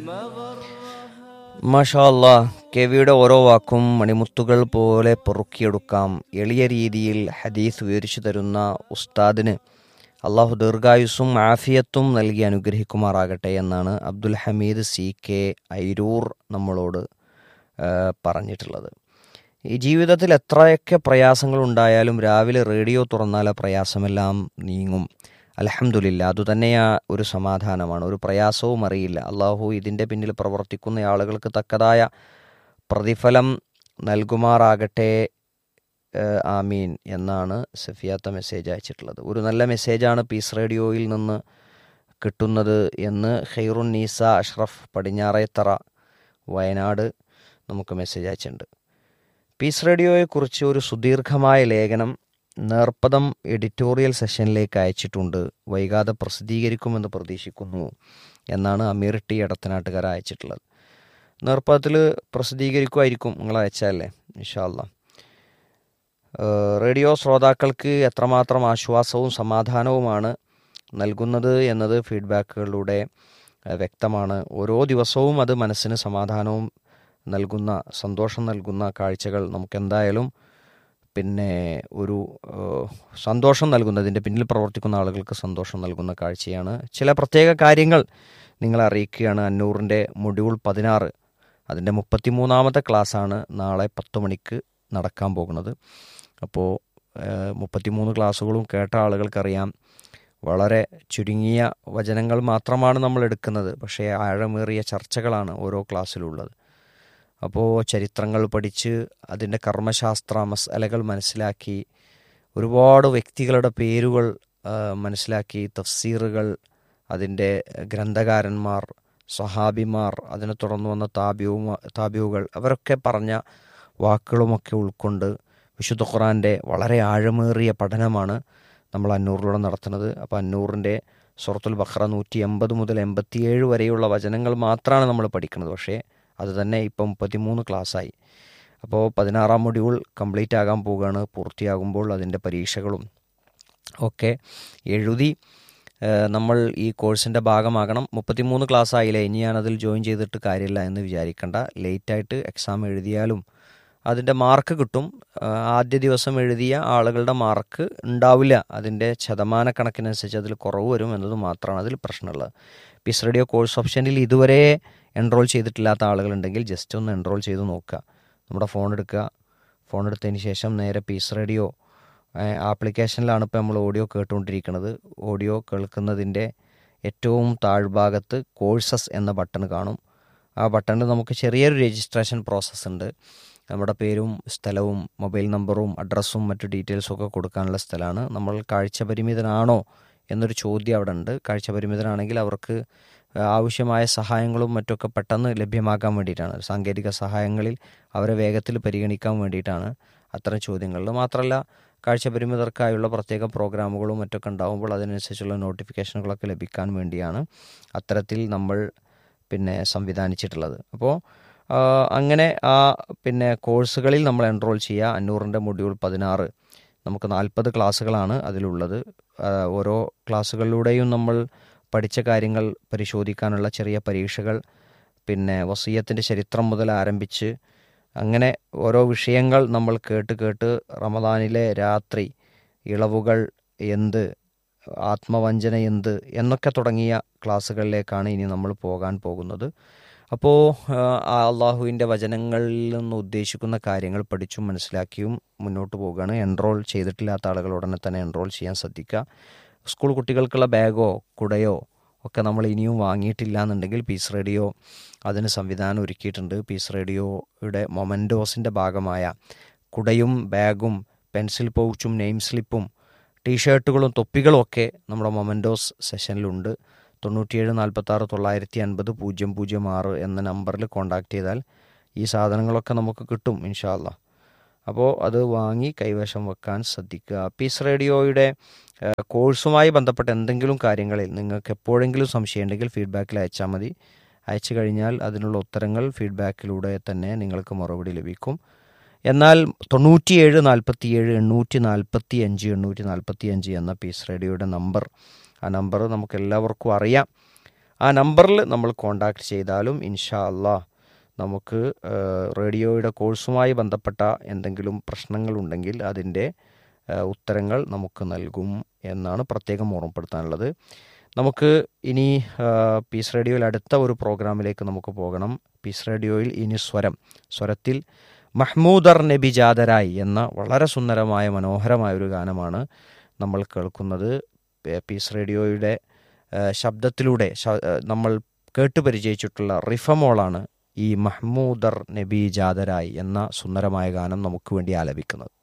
മാഷാല്ലാ കെവിയുടെ ഓരോ വാക്കും മണിമുത്തുകൾ പോലെ പൊറുക്കിയെടുക്കാം എളിയ രീതിയിൽ ഹദീസ് വിവരിച്ചു തരുന്ന ഉസ്താദിന് അള്ളാഹു ദീർഘായുസ്സും ആഫിയത്തും നൽകി അനുഗ്രഹിക്കുമാറാകട്ടെ എന്നാണ് അബ്ദുൽ ഹമീദ് സി കെ ഐരൂർ നമ്മളോട് ആ, പറഞ്ഞിട്ടുള്ളത് ഈ ജീവിതത്തിൽ എത്രയൊക്കെ പ്രയാസങ്ങൾ ഉണ്ടായാലും രാവിലെ റേഡിയോ തുറന്നാൽ ആ പ്രയാസമെല്ലാം നീങ്ങും അലഹമുല്ല അതുതന്നെയാ ഒരു സമാധാനമാണ് ഒരു പ്രയാസവും അറിയില്ല അള്ളാഹു ഇതിൻ്റെ പിന്നിൽ പ്രവർത്തിക്കുന്ന ആളുകൾക്ക് തക്കതായ പ്രതിഫലം നൽകുമാറാകട്ടെ ഏഹ്, ആമീൻ എന്നാണ് സഫിയാത്ത മെസ്സേജ് അയച്ചിട്ടുള്ളത് ഒരു നല്ല മെസ്സേജാണ് പീസ് റേഡിയോയിൽ നിന്ന് കിട്ടുന്നത് എന്ന് ഖൈറുൻ നീസ അഷ്റഫ് പടിഞ്ഞാറേത്തറ വയനാട് നമുക്ക് മെസ്സേജ് അയച്ചിട്ടുണ്ട് പീസ് റേഡിയോയെക്കുറിച്ച് ഒരു സുദീർഘമായ ലേഖനം നേർപ്പദം എഡിറ്റോറിയൽ സെഷനിലേക്ക് അയച്ചിട്ടുണ്ട് വൈകാതെ പ്രസിദ്ധീകരിക്കുമെന്ന് പ്രതീക്ഷിക്കുന്നു എന്നാണ് അമീർ ടി എടത്തനാട്ടുകാർ അയച്ചിട്ടുള്ളത് നേർപ്പദത്തിൽ പ്രസിദ്ധീകരിക്കുമായിരിക്കും നിങ്ങൾ അയച്ചതല്ലേ ഇൻഷാല്ല റേഡിയോ ശ്രോതാക്കൾക്ക് എത്രമാത്രം ആശ്വാസവും സമാധാനവുമാണ് നൽകുന്നത് എന്നത് ഫീഡ്ബാക്കുകളിലൂടെ ഏഹ്, വ്യക്തമാണ് ഓരോ ദിവസവും അത് മനസ്സിന് സമാധാനവും നൽകുന്ന സന്തോഷം നൽകുന്ന കാഴ്ചകൾ നമുക്കെന്തായാലും പിന്നെ ഒരു ഏഹ്, സന്തോഷം നൽകുന്നതിൻ്റെ പിന്നിൽ പ്രവർത്തിക്കുന്ന ആളുകൾക്ക് സന്തോഷം നൽകുന്ന കാഴ്ചയാണ് ചില പ്രത്യേക കാര്യങ്ങൾ നിങ്ങളെ അറിയിക്കുകയാണ് അന്നൂറിൻ്റെ മൊഡ്യൂൾ പതിനാറ് അതിൻ്റെ മുപ്പത്തിമൂന്നാമത്തെ ക്ലാസ്സാണ് നാളെ പത്ത് മണിക്ക് നടക്കാൻ പോകുന്നത് അപ്പോൾ മുപ്പത്തിമൂന്ന് ക്ലാസ്സുകളും കേട്ട ആളുകൾക്കറിയാം വളരെ ചുരുങ്ങിയ വചനങ്ങൾ മാത്രമാണ് നമ്മൾ എടുക്കുന്നത് പക്ഷേ ആഴമേറിയ ചർച്ചകളാണ് ഓരോ ക്ലാസ്സിലുള്ളത് അപ്പോൾ ചരിത്രങ്ങൾ പഠിച്ച് അതിൻ്റെ കർമ്മശാസ്ത്ര മസാലകൾ മനസ്സിലാക്കി ഒരുപാട് വ്യക്തികളുടെ പേരുകൾ ആ, മനസ്സിലാക്കി തഫ്സീറുകൾ അതിൻ്റെ ഗ്രന്ഥകാരന്മാർ സഹാബിമാർ അതിനെ തുടർന്ന് വന്ന താബ്യവും താബ്യവുകൾ അവരൊക്കെ പറഞ്ഞ വാക്കുകളുമൊക്കെ ഉൾക്കൊണ്ട് വിശുദ്ധ ഖുറാൻ്റെ വളരെ ആഴമേറിയ പഠനമാണ് നമ്മൾ അന്നൂറിലൂടെ നടത്തുന്നത് അപ്പോൾ അന്നൂറിൻ്റെ സുറത്തുൽ ബഖറ നൂറ്റി എൺപത് മുതൽ എൺപത്തിയേഴ് വരെയുള്ള വചനങ്ങൾ മാത്രമാണ് നമ്മൾ പഠിക്കുന്നത് പക്ഷേ അത് തന്നെ ഇപ്പം മുപ്പത്തിമൂന്ന് ക്ലാസ്സായി അപ്പോൾ പതിനാറാം മൊഡ്യൂൾ കംപ്ലീറ്റ് ആകാൻ പോവുകയാണ് പൂർത്തിയാകുമ്പോൾ അതിൻ്റെ പരീക്ഷകളും ഒക്കെ എഴുതി ഏഹ്, നമ്മൾ ഈ കോഴ്സിൻ്റെ ഭാഗമാകണം മുപ്പത്തിമൂന്ന് ക്ലാസ് ആയില്ലേ ഇനി ഞാനതിൽ ജോയിൻ ചെയ്തിട്ട് കാര്യമില്ല എന്ന് വിചാരിക്കേണ്ട ലേറ്റായിട്ട് എക്സാം എഴുതിയാലും അതിൻ്റെ മാർക്ക് കിട്ടും ഏഹ്, ആദ്യ ദിവസം എഴുതിയ ആളുകളുടെ മാർക്ക് ഉണ്ടാവില്ല അതിൻ്റെ ശതമാനക്കണക്കിനനുസരിച്ച് അതിൽ കുറവ് വരും എന്നത് മാത്രമാണ് അതിൽ പ്രശ്നമുള്ളത് പീസ് റേഡിയോ കോഴ്സ് ഓപ്ഷനിൽ ഇതുവരെ എൻറോൾ ചെയ്തിട്ടില്ലാത്ത ആളുകളുണ്ടെങ്കിൽ ജസ്റ്റ് ഒന്ന് എൻറോൾ ചെയ്ത് നോക്കുക നമ്മുടെ ഫോൺ എടുക്കുക ഫോൺ എടുത്തതിന് ശേഷം നേരെ പീസ് റേഡിയോ ഏഹ്, ആപ്ലിക്കേഷനിലാണ് ഇപ്പോൾ നമ്മൾ ഓഡിയോ കേട്ടുകൊണ്ടിരിക്കുന്നത് ഓഡിയോ കേൾക്കുന്നതിൻ്റെ ഏറ്റവും താഴ്ഭാഗത്ത് കോഴ്സസ് എന്ന ബട്ടൺ കാണും ആ ബട്ടണിൽ നമുക്ക് ചെറിയൊരു രജിസ്ട്രേഷൻ പ്രോസസ്സ് ഉണ്ട് നമ്മുടെ പേരും സ്ഥലവും മൊബൈൽ നമ്പറും അഡ്രസ്സും മറ്റു ഡീറ്റെയിൽസും ഒക്കെ കൊടുക്കാനുള്ള സ്ഥലമാണ് നമ്മൾ കാഴ്ച പരിമിതനാണോ എന്നൊരു ചോദ്യം അവിടെ ഉണ്ട് കാഴ്ച പരിമിതനാണെങ്കിൽ അവർക്ക് ആവശ്യമായ സഹായങ്ങളും മറ്റൊക്കെ പെട്ടെന്ന് ലഭ്യമാക്കാൻ വേണ്ടിയിട്ടാണ് സാങ്കേതിക സഹായങ്ങളിൽ അവരെ വേഗത്തിൽ പരിഗണിക്കാൻ വേണ്ടിയിട്ടാണ് അത്തരം ചോദ്യങ്ങളിൽ മാത്രമല്ല കാഴ്ച പരിമിതർക്കായുള്ള പ്രത്യേക പ്രോഗ്രാമുകളും മറ്റൊക്കെ ഉണ്ടാകുമ്പോൾ അതിനനുസരിച്ചുള്ള നോട്ടിഫിക്കേഷനുകളൊക്കെ ലഭിക്കാൻ വേണ്ടിയാണ് അത്തരത്തിൽ നമ്മൾ പിന്നെ സംവിധാനിച്ചിട്ടുള്ളത് അപ്പോൾ ആ, അങ്ങനെ ആ പിന്നെ കോഴ്സുകളിൽ നമ്മൾ എൻറോൾ ചെയ്യുക അഞ്ഞൂറിൻ്റെ മൊഡ്യൂൾ പതിനാറ് നമുക്ക് നാൽപ്പത് ക്ലാസ്സുകളാണ് അതിലുള്ളത് ആ, ഓരോ ക്ലാസ്സുകളിലൂടെയും നമ്മൾ പഠിച്ച കാര്യങ്ങൾ പരിശോധിക്കാനുള്ള ചെറിയ പരീക്ഷകൾ പിന്നെ വസീയത്തിൻ്റെ ചരിത്രം മുതൽ ആരംഭിച്ച് അങ്ങനെ ഓരോ വിഷയങ്ങൾ നമ്മൾ കേട്ട് കേട്ട് റമദാനിലെ രാത്രി ഇളവുകൾ എന്ത് ആത്മവഞ്ചന എന്ത് എന്നൊക്കെ തുടങ്ങിയ ക്ലാസ്സുകളിലേക്കാണ് ഇനി നമ്മൾ പോകാൻ പോകുന്നത് അപ്പോൾ അള്ളാഹുവിൻ്റെ വചനങ്ങളിൽ നിന്ന് ഉദ്ദേശിക്കുന്ന കാര്യങ്ങൾ പഠിച്ചും മനസ്സിലാക്കിയും മുന്നോട്ട് പോവുകയാണ് എൻറോൾ ചെയ്തിട്ടില്ലാത്ത ആളുകൾ ഉടനെ തന്നെ എൻറോൾ ചെയ്യാൻ ശ്രദ്ധിക്കുക സ്കൂൾ കുട്ടികൾക്കുള്ള ബാഗോ കുടയോ ഒക്കെ നമ്മൾ ഇനിയും വാങ്ങിയിട്ടില്ല എന്നുണ്ടെങ്കിൽ പീസ് റേഡിയോ അതിന് സംവിധാനം ഒരുക്കിയിട്ടുണ്ട് പീസ് റേഡിയോയുടെ മൊമൻറ്റോസിൻ്റെ ഭാഗമായ കുടയും ബാഗും പെൻസിൽ പൗച്ചും നെയിം സ്ലിപ്പും ടീഷർട്ടുകളും തൊപ്പികളും ഒക്കെ നമ്മുടെ മൊമൻറ്റോസ് സെഷനിലുണ്ട് തൊണ്ണൂറ്റിയേഴ് നാൽപ്പത്താറ് തൊള്ളായിരത്തി അൻപത് പൂജ്യം പൂജ്യം ആറ് എന്ന നമ്പറിൽ കോൺടാക്റ്റ് ചെയ്താൽ ഈ സാധനങ്ങളൊക്കെ നമുക്ക് കിട്ടും ഇൻഷാല്ല അപ്പോൾ അത് വാങ്ങി കൈവശം വെക്കാൻ ശ്രദ്ധിക്കുക പീസ് റേഡിയോയുടെ ഏഹ്, കോഴ്സുമായി ബന്ധപ്പെട്ട എന്തെങ്കിലും കാര്യങ്ങളിൽ നിങ്ങൾക്ക് എപ്പോഴെങ്കിലും സംശയമുണ്ടെങ്കിൽ ഫീഡ്ബാക്കിൽ അയച്ചാൽ മതി അയച്ചു കഴിഞ്ഞാൽ അതിനുള്ള ഉത്തരങ്ങൾ ഫീഡ്ബാക്കിലൂടെ തന്നെ നിങ്ങൾക്ക് മറുപടി ലഭിക്കും എന്നാൽ തൊണ്ണൂറ്റിയേഴ് നാൽപ്പത്തിയേഴ് എണ്ണൂറ്റി നാൽപ്പത്തി അഞ്ച് എണ്ണൂറ്റി നാൽപ്പത്തി അഞ്ച് എന്ന പീസ് റേഡിയോയുടെ നമ്പർ ആ നമ്പർ നമുക്ക് എല്ലാവർക്കും അറിയാം ആ നമ്പറിൽ നമ്മൾ കോണ്ടാക്ട് ചെയ്താലും ഇൻഷാ അള്ളാ നമുക്ക് ആ, റേഡിയോയുടെ കോഴ്സുമായി ബന്ധപ്പെട്ട എന്തെങ്കിലും പ്രശ്നങ്ങളുണ്ടെങ്കിൽ അതിൻ്റെ ആ, ഉത്തരങ്ങൾ നമുക്ക് നൽകും എന്നാണ് പ്രത്യേകം ഓർമ്മപ്പെടുത്താനുള്ളത് നമുക്ക് ഇനി ആ, പീസ് റേഡിയോയിൽ അടുത്ത ഒരു പ്രോഗ്രാമിലേക്ക് നമുക്ക് പോകണം പീസ് റേഡിയോയിൽ ഇനി സ്വരം സ്വരത്തിൽ മഹ്മൂദർ നബി ജാദരായി എന്ന വളരെ സുന്ദരമായ മനോഹരമായ ഒരു ഗാനമാണ് നമ്മൾ കേൾക്കുന്നത് പേ- പീസ് റേഡിയോയുടെ ആ, ശബ്ദത്തിലൂടെ ശ- ആ, നമ്മൾ കേട്ടുപരിചയിച്ചിട്ടുള്ള റിഫമോളാണ് ഈ മഹ്മൂദർ നബി ജാദരായി എന്ന സുന്ദരമായ ഗാനം നമുക്ക് വേണ്ടി ആലപിക്കുന്നത്